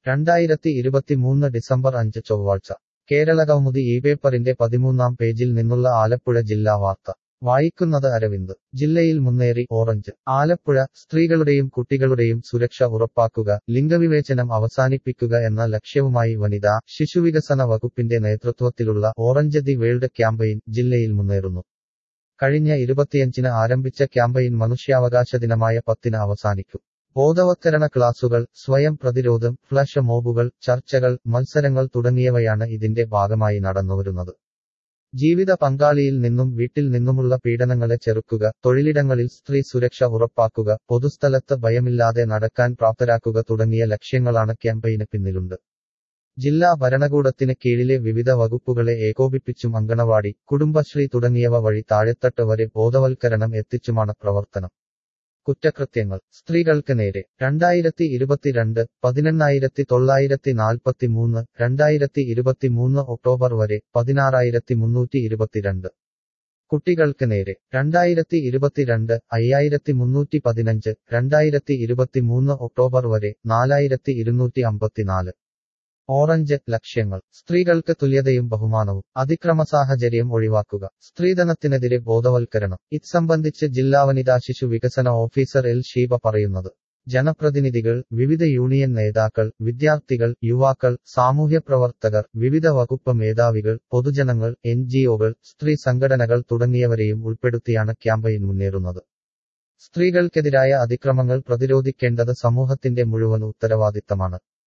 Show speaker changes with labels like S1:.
S1: രണ്ടായിരത്തി ഇരുപത്തിമൂന്ന് ഡിസംബർ അഞ്ച് ചൊവ്വാഴ്ച കേരള കൗമുദി ഈ പേപ്പറിന്റെ പതിമൂന്നാം പേജിൽ നിന്നുള്ള ആലപ്പുഴ ജില്ലാ വാർത്ത വായിക്കുന്നത് അരവിന്ദ് ജില്ലയിൽ മുന്നേറി ഓറഞ്ച് ആലപ്പുഴ സ്ത്രീകളുടെയും കുട്ടികളുടെയും സുരക്ഷ ഉറപ്പാക്കുക ലിംഗവിവേചനം അവസാനിപ്പിക്കുക എന്ന ലക്ഷ്യവുമായി വനിതാ ശിശുവികസന വകുപ്പിന്റെ നേതൃത്വത്തിലുള്ള ഓറഞ്ച് ദി വേൾഡ് ക്യാമ്പയിൻ ജില്ലയിൽ മുന്നേറുന്നു കഴിഞ്ഞ ഇരുപത്തിയഞ്ചിന് ആരംഭിച്ച ക്യാമ്പയിൻ മനുഷ്യാവകാശ ദിനമായ പത്തിന് അവസാനിക്കും ബോധവത്കരണ ക്ലാസുകൾ സ്വയം പ്രതിരോധം ഫ്ലഷ് മോബുകൾ ചർച്ചകൾ മത്സരങ്ങൾ തുടങ്ങിയവയാണ് ഇതിന്റെ ഭാഗമായി നടന്നുവരുന്നത് ജീവിത പങ്കാളിയിൽ നിന്നും വീട്ടിൽ നിന്നുമുള്ള പീഡനങ്ങളെ ചെറുക്കുക തൊഴിലിടങ്ങളിൽ സ്ത്രീ സുരക്ഷ ഉറപ്പാക്കുക പൊതുസ്ഥലത്ത് ഭയമില്ലാതെ നടക്കാൻ പ്രാപ്തരാക്കുക തുടങ്ങിയ ലക്ഷ്യങ്ങളാണ് ക്യാമ്പയിന് പിന്നിലുണ്ട് ജില്ലാ ഭരണകൂടത്തിന് കീഴിലെ വിവിധ വകുപ്പുകളെ ഏകോപിപ്പിച്ചും അങ്കണവാടി കുടുംബശ്രീ തുടങ്ങിയവ വഴി താഴെത്തട്ട് വരെ ബോധവൽക്കരണം എത്തിച്ചുമാണ് പ്രവർത്തനം കുറ്റകൃത്യങ്ങൾ സ്ത്രീകൾക്ക് നേരെ രണ്ടായിരത്തി ഇരുപത്തിരണ്ട് പതിനെണ്ണായിരത്തി തൊള്ളായിരത്തി നാൽപ്പത്തി മൂന്ന് രണ്ടായിരത്തി ഇരുപത്തിമൂന്ന് ഒക്ടോബർ വരെ പതിനാറായിരത്തി മുന്നൂറ്റി ഇരുപത്തിരണ്ട് കുട്ടികൾക്ക് നേരെ രണ്ടായിരത്തി ഇരുപത്തിരണ്ട് അയ്യായിരത്തി മുന്നൂറ്റി പതിനഞ്ച് രണ്ടായിരത്തി ഇരുപത്തിമൂന്ന് ഒക്ടോബർ വരെ നാലായിരത്തി ഇരുന്നൂറ്റി അമ്പത്തിനാല് ഓറഞ്ച് ലക്ഷ്യങ്ങൾ സ്ത്രീകൾക്ക് തുല്യതയും ബഹുമാനവും അതിക്രമ സാഹചര്യം ഒഴിവാക്കുക സ്ത്രീധനത്തിനെതിരെ ബോധവൽക്കരണം ഇത്സംബന്ധിച്ച് ജില്ലാ വനിതാ ശിശു വികസന ഓഫീസർ എൽ ഷീബ പറയുന്നത് ജനപ്രതിനിധികൾ വിവിധ യൂണിയൻ നേതാക്കൾ വിദ്യാർത്ഥികൾ യുവാക്കൾ സാമൂഹ്യ പ്രവർത്തകർ വിവിധ വകുപ്പ് മേധാവികൾ പൊതുജനങ്ങൾ എൻ ജിഒകൾ സ്ത്രീ സംഘടനകൾ തുടങ്ങിയവരെയും ഉൾപ്പെടുത്തിയാണ് ക്യാമ്പയിൻ മുന്നേറുന്നത് സ്ത്രീകൾക്കെതിരായ അതിക്രമങ്ങൾ പ്രതിരോധിക്കേണ്ടത് സമൂഹത്തിന്റെ മുഴുവൻ ഉത്തരവാദിത്തമാണ്